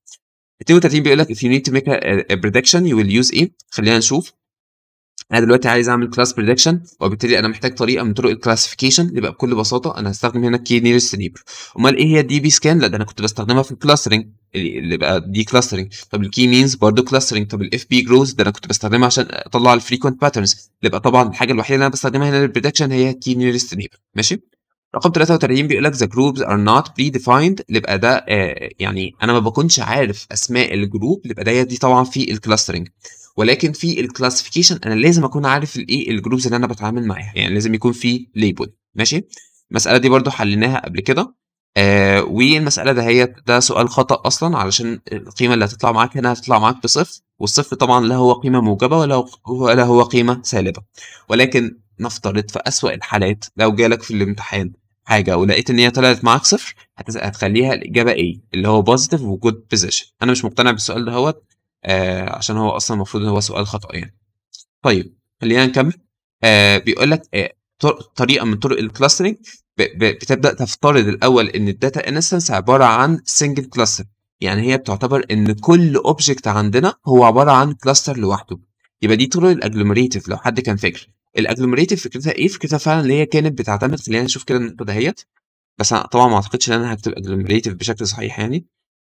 Speaker 1: 32 بيقول لك if you need to make a, a prediction you will use ايه خلينا نشوف انا دلوقتي عايز اعمل كلاس بريدكشن وبالتالي انا محتاج طريقه من طرق الكلاسيفيكيشن يبقى بكل بساطه انا هستخدم هنا كي نيرست نيبر امال ايه هي الدي بي سكان لا ده انا كنت بستخدمها في الكلاسترنج اللي بقى دي كلاسترنج طب الكي مينز برضه كلاسترنج طب الاف بي جروز ده انا كنت بستخدمها عشان اطلع الفريكوينت باترنز اللي بقى طبعا الحاجه الوحيده اللي انا بستخدمها هنا للبريدكشن هي كي نيرست نيبر ماشي رقم 33 بيقول لك the groups are not predefined اللي بقى ده آه يعني انا ما بكونش عارف اسماء الجروب اللي بقى دي طبعا في الكلاسترنج ولكن في الكلاسيفيكيشن انا لازم اكون عارف الايه الجروبز اللي انا بتعامل معاها يعني لازم يكون في ليبل ماشي المساله دي برضو حليناها قبل كده آه والمساله ده هي ده سؤال خطا اصلا علشان القيمه اللي هتطلع معاك هنا هتطلع معاك بصفر والصفر طبعا لا هو قيمه موجبه ولا ولا هو قيمه سالبه ولكن نفترض في اسوأ الحالات لو جالك في الامتحان حاجه ولقيت ان هي طلعت معاك صفر هتخليها الاجابه ايه اللي هو بوزيتيف وجود بوزيشن انا مش مقتنع بالسؤال ده هوت آه عشان هو اصلا المفروض ان هو سؤال خطا يعني طيب خلينا نكمل آه بيقول لك آه طريقه من طرق الكلاسترنج بتبدا تفترض الاول ان الداتا انستنس عباره عن سنجل كلاستر يعني هي بتعتبر ان كل اوبجكت عندنا هو عباره عن كلاستر لوحده يبقى دي طرق الاجلوميريتيف لو حد كان فاكر الاجلوميريتيف فكرتها ايه فكرتها فعلا اللي هي كانت بتعتمد خلينا نشوف كده النقطه دهيت بس انا طبعا ما اعتقدش ان انا هكتب اجلوميريتيف بشكل صحيح يعني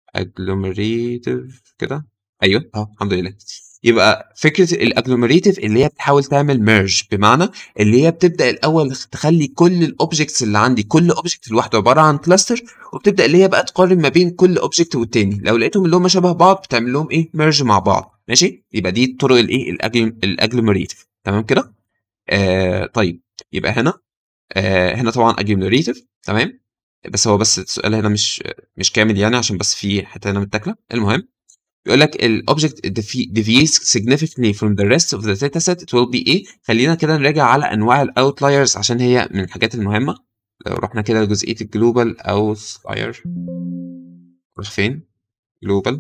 Speaker 1: اجلوميريتيف كده ايوه اه الحمد لله يبقى فكره الاجلوميريتيف اللي هي بتحاول تعمل ميرج بمعنى اللي هي بتبدا الاول تخلي كل الاوبجكتس اللي عندي كل اوبجكت لوحده عباره عن كلاستر وبتبدا اللي هي بقى تقارن ما بين كل اوبجكت والتاني لو لقيتهم اللي هم شبه بعض بتعمل لهم ايه ميرج مع بعض ماشي يبقى دي طرق الايه الاجلوميريتيف تمام كده آه طيب يبقى هنا آه هنا طبعا اجلوميريتيف تمام بس هو بس السؤال هنا مش مش كامل يعني عشان بس في حته هنا متاكله المهم بيقول لك الاوبجكت deviates significantly from the rest of the data set it will be ايه خلينا كده نراجع على انواع الاوتلايرز عشان هي من الحاجات المهمه لو رحنا كده لجزئيه الجلوبال اوتلاير راح فين جلوبال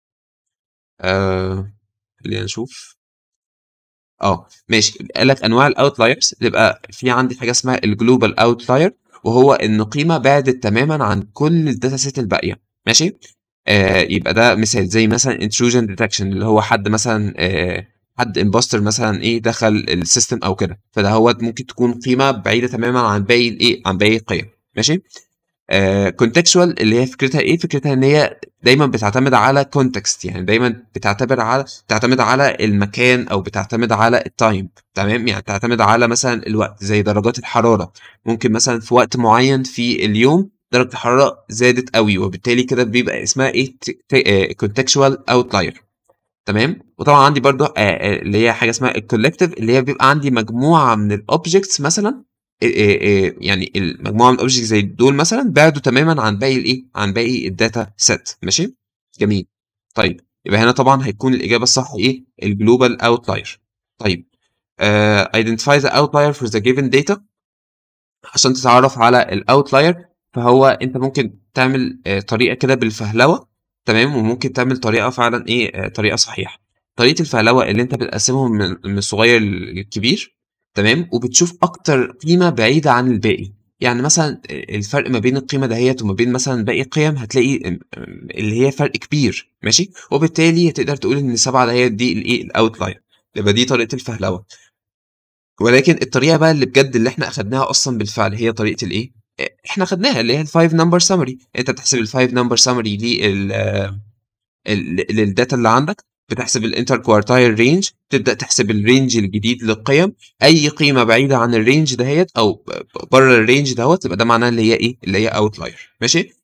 Speaker 1: آه خلينا نشوف اه ماشي قال لك انواع الاوتلايرز يبقى في عندي حاجه اسمها الجلوبال اوتلاير وهو ان قيمه بعدت تماما عن كل الداتا سيت الباقيه ماشي آه يبقى ده مثال زي مثلا intrusion detection اللي هو حد مثلا آه حد امبوستر مثلا ايه دخل السيستم او كده فده هو ممكن تكون قيمه بعيده تماما عن باقي الايه عن باقي القيم ماشي كونتكشوال اللي هي فكرتها ايه فكرتها ان هي دايما بتعتمد على كونتكست يعني دايما بتعتبر على بتعتمد على المكان او بتعتمد على التايم تمام يعني بتعتمد على مثلا الوقت زي درجات الحراره ممكن مثلا في وقت معين في اليوم درجه الحراره زادت قوي وبالتالي كده بيبقى اسمها ايه كونتكشوال اوتلاير تمام وطبعا عندي برضو اللي هي حاجه اسمها الكولكتيف اللي هي بيبقى عندي مجموعه من الاوبجكتس مثلا يعني المجموعه من الاوبجكتس زي دول مثلا بعدوا تماما عن باقي الايه عن باقي الداتا سيت ماشي جميل طيب يبقى هنا طبعا هيكون الاجابه الصح ايه الجلوبال اوتلاير طيب uh, identify the outlier for the given data عشان تتعرف على الاوتلاير فهو انت ممكن تعمل طريقه كده بالفهلوه تمام وممكن تعمل طريقه فعلا ايه طريقه صحيحه طريقه الفهلوه اللي انت بتقسمهم من الصغير للكبير تمام وبتشوف اكتر قيمه بعيده عن الباقي يعني مثلا الفرق ما بين القيمه دهيت وما بين مثلا باقي القيم هتلاقي اللي هي فرق كبير ماشي وبالتالي تقدر تقول ان السبعه دهيت دي الايه الاوتلاير يبقى دي طريقه الفهلوه ولكن الطريقه بقى اللي بجد اللي احنا اخدناها اصلا بالفعل هي طريقه الايه احنا خدناها اللي هي الفايف نمبر سمري انت بتحسب الفايف نمبر سمري لل للداتا اللي عندك بتحسب الانتر كوارتايل رينج تبدا تحسب الرينج الجديد للقيم اي قيمه بعيده عن الرينج دهيت او بره الرينج دوت يبقى ده معناه اللي هي ايه اللي هي اوتلاير ماشي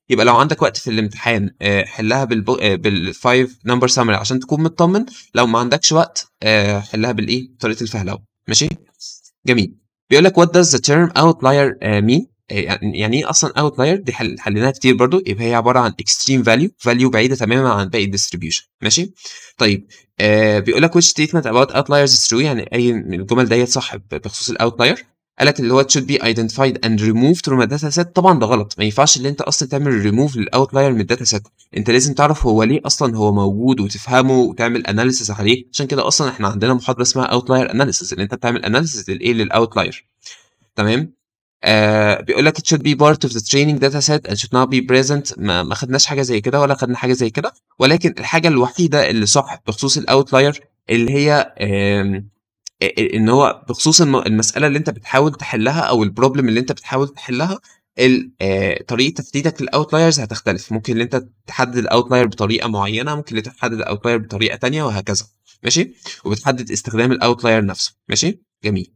Speaker 1: يبقى لو عندك وقت في الامتحان آه، حلها بالبو... آه، بالفايف نمبر سامري عشان تكون مطمن لو ما عندكش وقت آه، حلها بالايه بطريقه الفهلوه ماشي جميل بيقول لك what does the term outlier آه، mean آه، يعني يعني ايه اصلا outlier دي حل... حليناها كتير برضو يبقى هي عباره عن extreme value value بعيده تماما عن باقي الديستريبيوشن ماشي طيب آه بيقول لك which statement about outliers is true يعني اي من الجمل ديت صح ب- بخصوص الاوتلاير قال لك اللي هو it should be identified and removed from a data set طبعا ده غلط ما ينفعش ان انت اصلا تعمل ريموف للاوتلاير من الداتا سيت انت لازم تعرف هو ليه اصلا هو موجود وتفهمه وتعمل اناليسيس عليه عشان كده اصلا احنا عندنا محاضره اسمها اوتلاير اناليسيس ان انت بتعمل اناليسيس للايه للاوتلاير تمام آه بيقول لك it should be part of the training data set and should not be present ما, ما خدناش حاجه زي كده ولا خدنا حاجه زي كده ولكن الحاجه الوحيده اللي صح بخصوص الاوتلاير اللي هي آم، آه، ان هو بخصوص الم- المساله اللي انت بتحاول تحلها او البروبلم اللي انت بتحاول تحلها ال- آه، طريقه تحديدك للاوتلايرز هتختلف ممكن ان انت تحدد الاوتلاير بطريقه معينه ممكن ان انت تحدد الاوتلاير بطريقه تانية وهكذا ماشي وبتحدد استخدام الاوتلاير نفسه ماشي جميل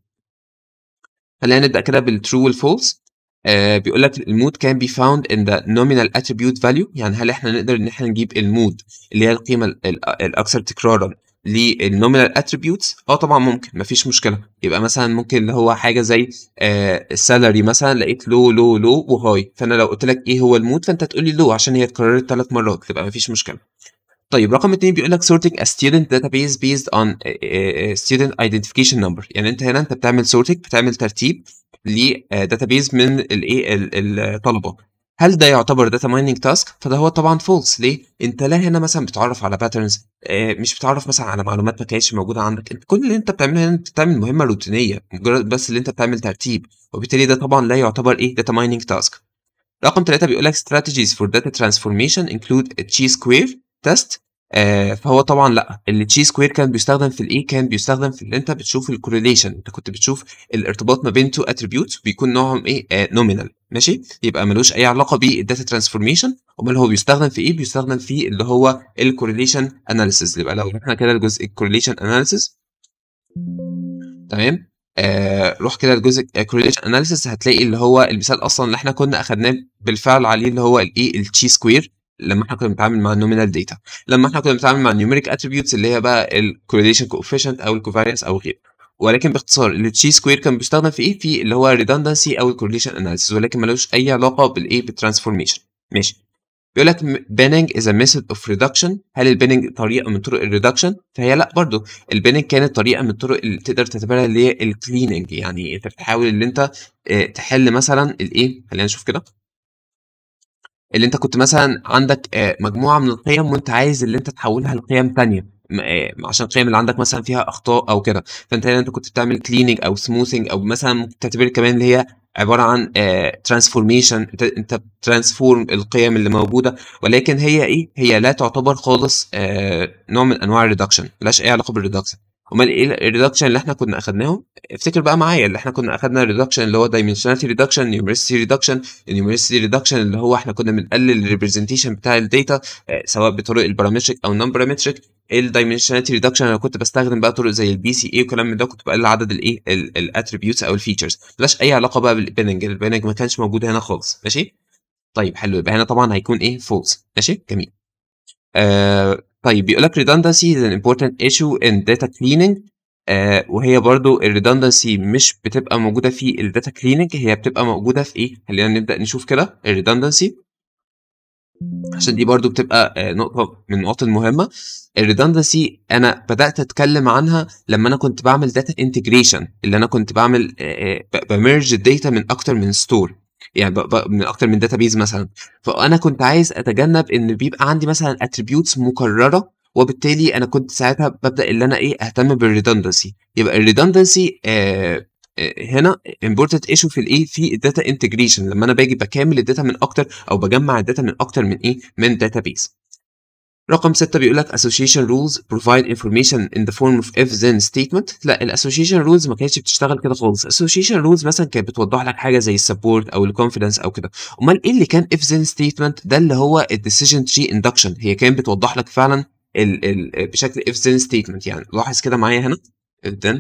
Speaker 1: خلينا نبدا كده بالترو والفولس آه بيقول لك المود كان بي فاوند ان ذا نومينال اتريبيوت فاليو يعني هل احنا نقدر ان احنا نجيب المود اللي هي القيمه ال- ال- الاكثر تكرارا للنومينال اتريبيوتس اه طبعا ممكن مفيش مشكله يبقى مثلا ممكن اللي هو حاجه زي آه السالري مثلا لقيت لو لو لو وهاي فانا لو قلت لك ايه هو المود فانت تقول لي لو عشان هي اتكررت ثلاث مرات تبقى مفيش مشكله طيب رقم اتنين بيقول لك sorting a student database based on uh, uh, student identification number يعني انت هنا انت بتعمل sorting بتعمل ترتيب ل uh, database من الايه ال- الطلبه هل ده يعتبر داتا مايننج تاسك فده هو طبعا فولس ليه انت لا هنا مثلا بتتعرف على باترنز مش بتتعرف مثلا على معلومات ما كانتش موجوده عندك انت كل اللي انت بتعمله هنا انت بتعمل مهمه روتينيه مجرد بس اللي انت بتعمل ترتيب وبالتالي ده طبعا لا يعتبر ايه داتا مايننج تاسك رقم ثلاثة بيقول لك strategies for data transformation include a chi-square test آه فهو طبعا لا التشي سكوير كان بيستخدم في الايه كان بيستخدم في اللي انت بتشوف الكورليشن انت كنت بتشوف الارتباط ما بين تو اتريبيوتس بيكون نوعهم ايه آه نومينال ماشي يبقى ملوش اي علاقه بالداتا ترانسفورميشن امال هو بيستخدم في ايه بيستخدم في اللي هو الكورليشن اناليسيس يبقى لو رحنا كده لجزء الكورليشن اناليسيس تمام آه روح كده لجزء كورليشن اناليسيس هتلاقي اللي هو المثال اصلا اللي احنا كنا اخدناه بالفعل عليه اللي هو الايه التشي سكوير لما احنا كنا بنتعامل مع النومينال داتا لما احنا كنا بنتعامل مع النيوميريك اتريبيوتس اللي هي بقى الكورليشن كوفيشنت او الكوفارينس او غيره ولكن باختصار التشي سكوير كان بيستخدم في ايه في اللي هو redundancy او الكورليشن اناليسيس ولكن ملوش اي علاقه بالايه بالترانسفورميشن ماشي بيقول لك بيننج از ا ميثود اوف ريدكشن هل البيننج طريقه من طرق الريدكشن فهي لا برضو البيننج كانت طريقه من الطرق اللي تقدر تعتبرها اللي هي الكليننج يعني انت بتحاول ان انت آه، تحل مثلا الايه خلينا نشوف كده اللي انت كنت مثلا عندك آه، مجموعه من القيم وانت عايز اللي انت تحولها لقيم تانية م- آه، عشان القيم اللي عندك مثلا فيها اخطاء او كده فانت هنا انت كنت بتعمل كليننج او سموثنج او مثلا ممكن تعتبر كمان اللي هي عباره عن ترانسفورميشن انت انت بترانسفورم القيم اللي موجوده ولكن هي ايه هي لا تعتبر خالص آه، نوع من انواع الريدكشن ملهاش اي علاقه بالريدكشن امال ايه الريدكشن اللي احنا كنا اخدناهم افتكر بقى معايا اللي احنا كنا اخدنا الريدكشن اللي هو دايمنشناليتي ريدكشن نيوميرسيتي ريدكشن النيوميرسيتي ريدكشن اللي هو احنا كنا بنقلل الريبريزنتيشن بتاع الداتا آه، سواء بطرق البارامتريك او النون بارامتريك الدايمنشناليتي ريدكشن انا كنت بستخدم بقى طرق زي البي سي اي وكلام من ده كنت بقلل عدد الايه الاتريبيوتس او الفيتشرز ملهاش اي علاقه بقى بالبيننج البيننج ما كانش موجود هنا خالص ماشي طيب حلو يبقى هنا طبعا هيكون ايه فولس ماشي جميل آه طيب بيقول لك redundancy is an important issue in data cleaning آه وهي برضو الريدندنسي مش بتبقى موجوده في الداتا كليننج هي بتبقى موجوده في ايه خلينا نبدا نشوف كده الريدندنسي عشان دي برضو بتبقى آه، نقطة من النقط المهمة الريدندنسي أنا بدأت أتكلم عنها لما أنا كنت بعمل داتا انتجريشن اللي أنا كنت بعمل بمرج الداتا من أكتر من ستور يعني ب- ب- من أكتر من داتابيز مثلا فأنا كنت عايز أتجنب إن بيبقى عندي مثلا اتريبيوتس مكررة وبالتالي أنا كنت ساعتها ببدأ اللي أنا إيه أهتم بالريدندنسي يبقى الريدندنسي آه آه، هنا important issue في الايه في الداتا انتجريشن لما انا باجي بكامل الداتا من اكتر او بجمع الداتا من اكتر من ايه من داتابيز رقم ستة بيقول لك association rules provide information in the form of if then statement لا ال association rules ما كانتش بتشتغل كده خالص association rules مثلا كانت بتوضح لك حاجة زي السبورت او الكونفيدنس او كده امال ايه اللي كان if then statement ده اللي هو ال decision tree induction هي كانت بتوضح لك فعلا ال ال بشكل if then statement يعني لاحظ كده معايا هنا if then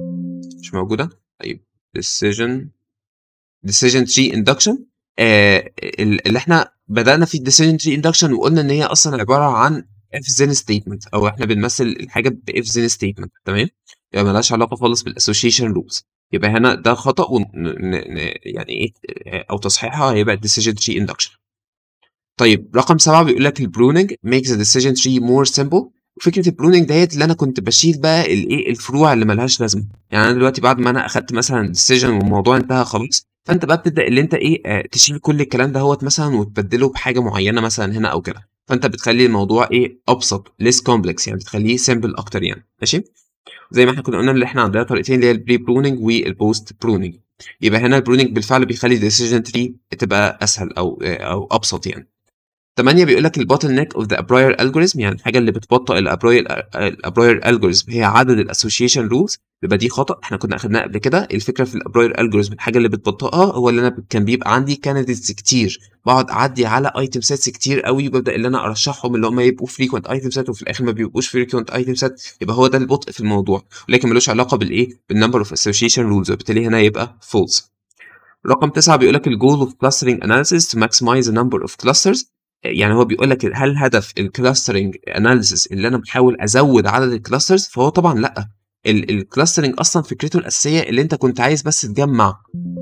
Speaker 1: مش موجودة طيب decision decision tree induction آه ال- اللي احنا بدانا في الديسيجن تري اندكشن وقلنا ان هي اصلا عباره عن اف زين ستيتمنت او احنا بنمثل الحاجه باف زين ستيتمنت تمام يبقى ملهاش علاقه خالص بالاسوشيشن رولز يبقى هنا ده خطا ون... ن... ن... يعني ايه او تصحيحها هيبقى الديسيجن تري اندكشن طيب رقم سبعة بيقول لك البرونينج makes the decision tree more simple وفكره البرونينج ديت اللي انا كنت بشيل بقى الايه الفروع اللي ملهاش لازمه يعني انا دلوقتي بعد ما انا اخدت مثلا ديسيجن والموضوع انتهى خلاص فانت بقى بتبدا اللي انت ايه آه تشيل كل الكلام ده هوت مثلا وتبدله بحاجه معينه مثلا هنا او كده فانت بتخلي الموضوع ايه ابسط less complex يعني بتخليه سيمبل اكتر يعني ماشي زي ما احنا كنا قلنا اللي احنا عندنا طريقتين اللي هي البري برونينج والبوست برونينج يبقى هنا البرونينج بالفعل بيخلي الديسيجن تري تبقى اسهل او او ابسط يعني 8 بيقول لك البوتل نيك اوف ذا ابراير الجوريزم يعني الحاجه اللي بتبطئ الابراير الابراير الجوريزم هي عدد الاسوشيشن رولز يبقى دي خطا احنا كنا اخدناها قبل كده الفكره في الابراير الجوريزم الحاجه اللي بتبطئها هو اللي انا كان بيبقى عندي كانديديتس كتير بقعد اعدي على ايتم سيتس كتير قوي وببدا اللي انا ارشحهم اللي هم يبقوا فريكوينت ايتم سيت وفي الاخر ما بيبقوش فريكوينت ايتم سيت يبقى هو ده البطء في الموضوع ولكن ملوش علاقه بالايه بالنمبر اوف اسوشيشن رولز وبالتالي هنا يبقى فولس رقم تسعة بيقول لك الجول اوف clustering analysis to maximize the number of clusters يعني هو بيقول لك هل هدف الكلاسترنج اناليسيس اللي انا بحاول ازود عدد الكلاسترز فهو طبعا لا الكلاسترنج اصلا فكرته الاساسيه اللي انت كنت عايز بس تجمع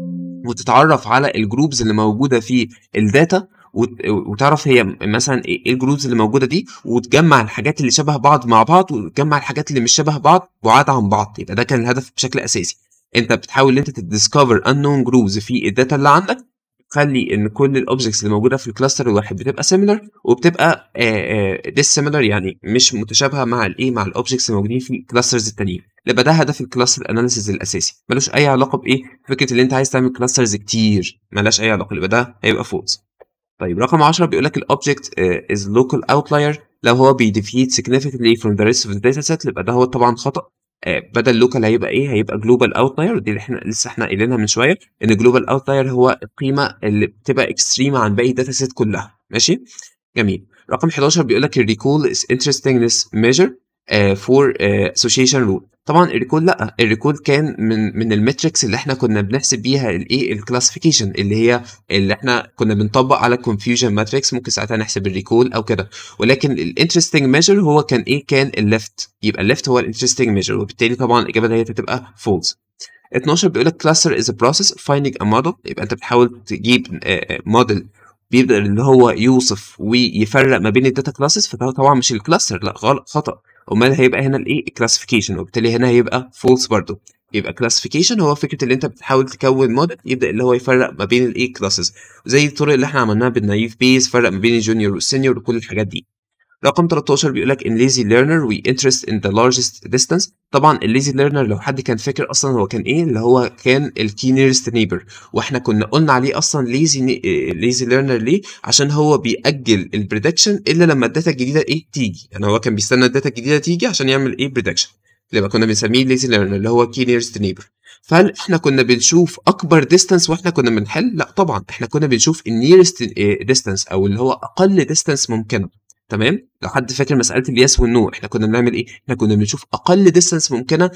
Speaker 1: وتتعرف على الجروبز اللي موجوده في الداتا وتعرف هي مثلا ايه الجروبز اللي موجوده دي وتجمع الحاجات اللي شبه بعض مع بعض وتجمع الحاجات اللي مش شبه بعض بعاد عن بعض يبقى ده كان الهدف بشكل اساسي انت بتحاول ان انت تديسكفر unknown جروبز في الداتا اللي عندك تخلي ان كل الاوبجكتس اللي موجوده في الكلاستر الواحد بتبقى سيميلر وبتبقى ديس سيميلر يعني مش متشابهه مع الايه مع الاوبجكتس الموجودين في الكلاسترز التانيين يبقى ده هدف الكلاستر اناليسيز الاساسي ملوش اي علاقه بايه فكره اللي انت عايز تعمل كلاسترز كتير ملهاش اي علاقه يبقى ده هيبقى فولس طيب رقم 10 بيقول لك الاوبجكت از لوكال اوتلاير لو هو بيديفيت significantly from the rest of the data set يبقى ده هو طبعا خطا بدل لوكال هيبقى ايه هيبقى جلوبال اوتلاير دي اللي احنا لسه احنا قايلينها من شويه ان جلوبال اوتلاير هو القيمه اللي بتبقى اكستريم عن باقي الداتا سيت كلها ماشي جميل رقم 11 بيقول لك الريكول is interestingness measure فور اسوشيشن رول طبعا الريكول لا الريكول كان من من المتركس اللي احنا كنا بنحسب بيها الايه الكلاسيفيكيشن اللي هي اللي احنا كنا بنطبق على الكونفيوجن ماتريكس ممكن ساعتها نحسب الريكول او كده ولكن الانترستنج ميجر هو كان ايه كان الليفت يبقى الليفت هو الانترستنج ميجر وبالتالي طبعا الاجابه ديت هتبقى فولس 12 بيقول لك cluster is a process of finding a model يبقى انت بتحاول تجيب موديل بيبدا اللي هو يوصف ويفرق ما بين الداتا كلاسز فده طبعا مش الكلاستر لا غلط خطا امال هيبقى هنا الايه الكلاسيفيكيشن وبالتالي هنا هيبقى فولس برضه يبقى كلاسيفيكيشن هو فكره اللي انت بتحاول تكون موديل يبدا اللي هو يفرق ما بين الايه كلاسز زي الطرق اللي احنا عملناها بالنايف بيز فرق ما بين الجونيور والسينيور وكل الحاجات دي رقم 13 بيقول لك in lazy learner we interest in the largest distance طبعا الليزي ليرنر لو حد كان فاكر اصلا هو كان ايه اللي هو كان الكي نيرست نيبر واحنا كنا قلنا عليه اصلا ليزي ليزي ليرنر ليه عشان هو بيأجل البريدكشن الا لما الداتا الجديده ايه تيجي يعني هو كان بيستنى الداتا الجديده تيجي عشان يعمل ايه بريدكشن اللي كنا بنسميه ليزي ليرنر اللي هو كي نيرست نيبر فهل احنا كنا بنشوف اكبر ديستانس واحنا كنا بنحل لا طبعا احنا كنا بنشوف النيرست ديستانس او اللي هو اقل ديستانس ممكنه تمام لو حد فاكر مساله اليس والنو احنا كنا بنعمل ايه احنا كنا بنشوف اقل ديستانس ممكنه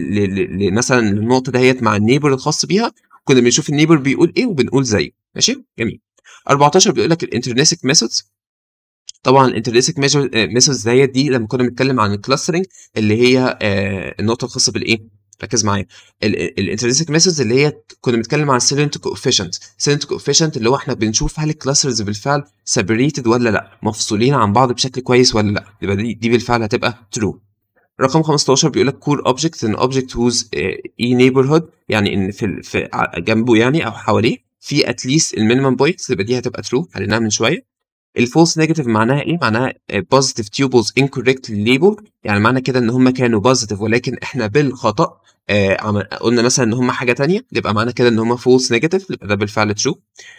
Speaker 1: مثلا النقطه دهيت مع النيبر الخاص بيها كنا بنشوف النيبر بيقول ايه وبنقول زيه ماشي جميل 14 بيقول لك الانترنسك ميثودز طبعا الانترنسك ميثودز ديت دي لما كنا بنتكلم عن الكلاسترنج اللي هي آه النقطه الخاصه بالايه ركز معايا الانترنسك ميثودز اللي هي كنا بنتكلم عن سيلنت كوفيشنت سيلنت كوفيشنت اللي هو احنا بنشوف هل الكلاسترز بالفعل سيبريتد ولا لا مفصولين عن بعض بشكل كويس ولا لا يبقى دي, دي بالفعل هتبقى ترو رقم 15 بيقول لك كور اوبجكت ان اوبجكت هوز اي نيبرهود يعني ان في, في جنبه يعني او حواليه في اتليست المينيمم بوينتس يبقى دي هتبقى ترو حليناها من شويه الفولس نيجاتيف معناها ايه؟ معناها بوزيتيف تيوبلز incorrectly labeled يعني معنى كده ان هم كانوا بوزيتيف ولكن احنا بالخطا آه قلنا مثلا ان هم حاجه تانية يبقى معنى كده ان هم فولس نيجاتيف يبقى ده بالفعل ترو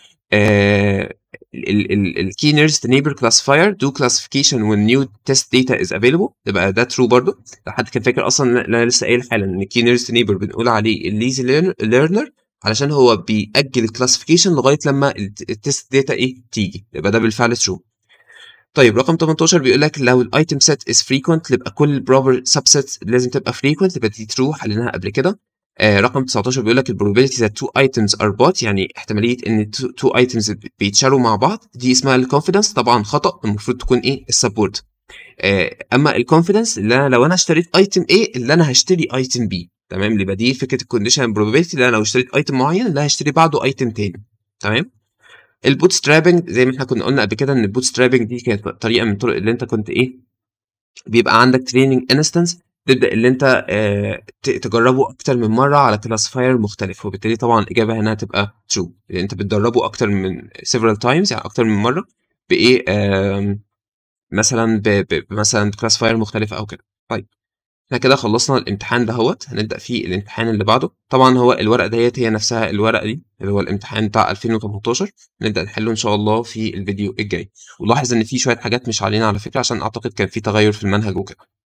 Speaker 1: الكي نيرست نيبر كلاسيفاير دو كلاسيفيكيشن when new test data is available يبقى ده ترو برضو لو حد كان فاكر اصلا انا لسه قايل حالا ان الكي نيرست نيبر بنقول عليه الليزي ليرنر علشان هو بيأجل الكلاسيفيكيشن لغايه لما التست داتا ايه تيجي يبقى ده بالفعل ترو طيب رقم 18 بيقول لك لو الايتم سيت از فريكوينت يبقى كل بروبر سبسيت لازم تبقى فريكوينت يبقى دي ترو حليناها قبل كده آه رقم 19 بيقول لك probability that two items are bought يعني احتماليه ان two, two items بيتشاروا مع بعض دي اسمها الكونفيدنس طبعا خطا المفروض تكون ايه السبورت آه اما الكونفيدنس اللي انا لو انا اشتريت ايتم A اللي انا هشتري ايتم B تمام يبقى دي فكره الكونديشن probability اللي انا لو اشتريت ايتم معين اللي هشتري بعده ايتم تاني تمام البوت سترابنج زي ما احنا كنا قلنا قبل كده ان البوت سترابنج دي كانت طريقه من الطرق اللي انت كنت ايه بيبقى عندك تريننج انستنس تبدا اللي انت آه تجربه اكتر من مره على كلاسيفاير مختلف وبالتالي طبعا الاجابه هنا هتبقى ترو لان انت بتدربه اكتر من several times يعني اكتر من مره بايه آه مثلا ب ب مثلا كلاسيفاير مختلف او كده طيب احنا كده خلصنا الامتحان دهوت هنبدا في الامتحان اللي بعده طبعا هو الورقه ديت هي نفسها الورقه دي اللي هو الامتحان بتاع 2018 نبدا نحله ان شاء الله في الفيديو الجاي ولاحظ ان في شويه حاجات مش علينا على فكره عشان اعتقد كان في تغير في المنهج وكده